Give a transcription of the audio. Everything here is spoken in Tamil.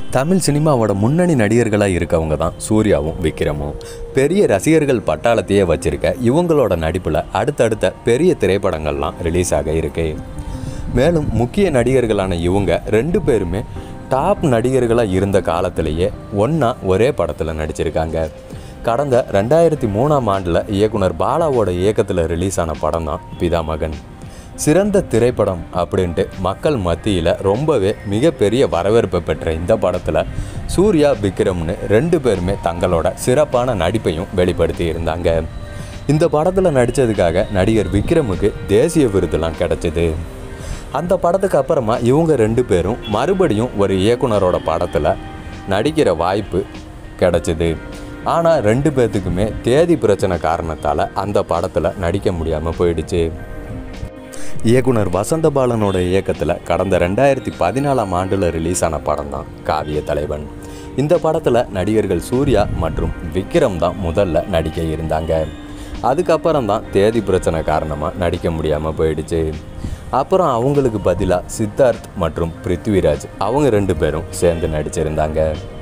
தமிழ் சினிமாவோட முன்னணி நடிகர்களாக இருக்கவங்க தான் சூர்யாவும் விக்ரமும் பெரிய ரசிகர்கள் பட்டாளத்தையே வச்சிருக்க இவங்களோட நடிப்பில் அடுத்தடுத்த பெரிய திரைப்படங்கள்லாம் ரிலீஸ் ஆக இருக்கு மேலும் முக்கிய நடிகர்களான இவங்க ரெண்டு பேருமே டாப் நடிகர்களாக இருந்த காலத்திலேயே ஒன்றா ஒரே படத்தில் நடிச்சிருக்காங்க கடந்த ரெண்டாயிரத்தி மூணாம் ஆண்டில் இயக்குனர் பாலாவோட இயக்கத்தில் ரிலீஸ் ஆன படம் தான் பிதாமகன் சிறந்த திரைப்படம் அப்படின்ட்டு மக்கள் மத்தியில் ரொம்பவே மிகப்பெரிய வரவேற்பை பெற்ற இந்த படத்தில் சூர்யா விக்ரம்னு ரெண்டு பேருமே தங்களோட சிறப்பான நடிப்பையும் வெளிப்படுத்தி இருந்தாங்க இந்த படத்தில் நடித்ததுக்காக நடிகர் விக்ரமுக்கு தேசிய விருதுலாம் கிடைச்சிது அந்த படத்துக்கு அப்புறமா இவங்க ரெண்டு பேரும் மறுபடியும் ஒரு இயக்குனரோட படத்தில் நடிக்கிற வாய்ப்பு கிடைச்சிது ஆனால் ரெண்டு பேர்த்துக்குமே தேதி பிரச்சனை காரணத்தால் அந்த படத்தில் நடிக்க முடியாமல் போயிடுச்சு இயக்குனர் வசந்தபாலனோட இயக்கத்தில் கடந்த ரெண்டாயிரத்தி பதினாலாம் ஆண்டில் ரிலீஸ் ஆன படம் தான் காவிய தலைவன் இந்த படத்தில் நடிகர்கள் சூர்யா மற்றும் விக்ரம் தான் முதல்ல நடிக்க இருந்தாங்க அதுக்கப்புறம் தான் தேதி பிரச்சனை காரணமாக நடிக்க முடியாமல் போயிடுச்சு அப்புறம் அவங்களுக்கு பதிலாக சித்தார்த் மற்றும் பிருத்விராஜ் அவங்க ரெண்டு பேரும் சேர்ந்து நடிச்சிருந்தாங்க